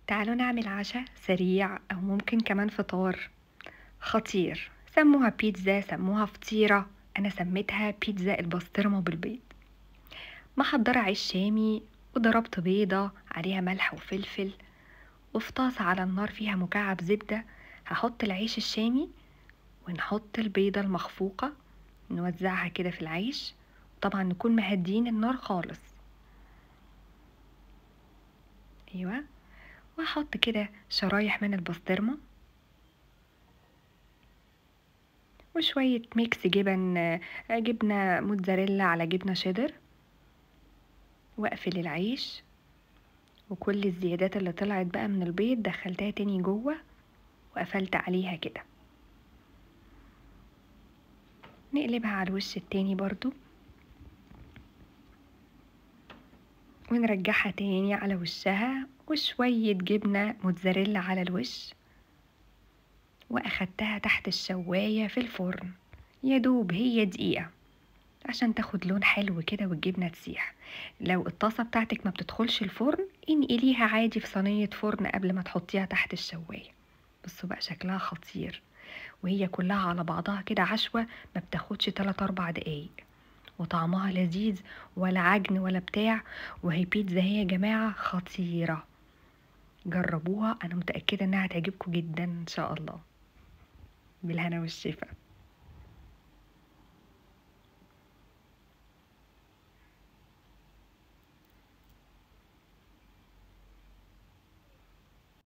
تعالوا نعمل عشاء سريع أو ممكن كمان فطار خطير سموها بيتزا سموها فطيرة أنا سميتها بيتزا البسطرمة بالبيض محضرة عيش شامي وضربت بيضة عليها ملح وفلفل وفي طاسة على النار فيها مكعب زبدة هحط العيش الشامي ونحط البيضة المخفوقة نوزعها كده في العيش طبعا نكون مهدين النار خالص ايوه واحط كده شرايح من البسطرمة وشوية ميكس جبن جبنة موتزاريلا على جبنة شيدر واقفل العيش وكل الزيادات اللي طلعت بقى من البيض دخلتها تاني جوه وقفلت عليها كده نقلبها على الوش التاني برضو ونرجعها تاني على وشها وشوية جبنة موتزاريلا على الوش واخدتها تحت الشواية في الفرن يدوب هي دقيقة عشان تاخد لون حلو كده والجبنة تسيح لو الطاسة بتاعتك ما بتدخلش الفرن انقليها عادي في صينية فرن قبل ما تحطيها تحت الشواية بصوا بقى شكلها خطير وهي كلها على بعضها كده عشوة ما بتاخدش 3 4 دقايق وطعمها لذيذ ولا عجن ولا بتاع وهي بيتزا هي يا جماعة خطيرة جربوها انا متأكدة انها هتعجبكم جدا ان شاء الله بالهنا والشفا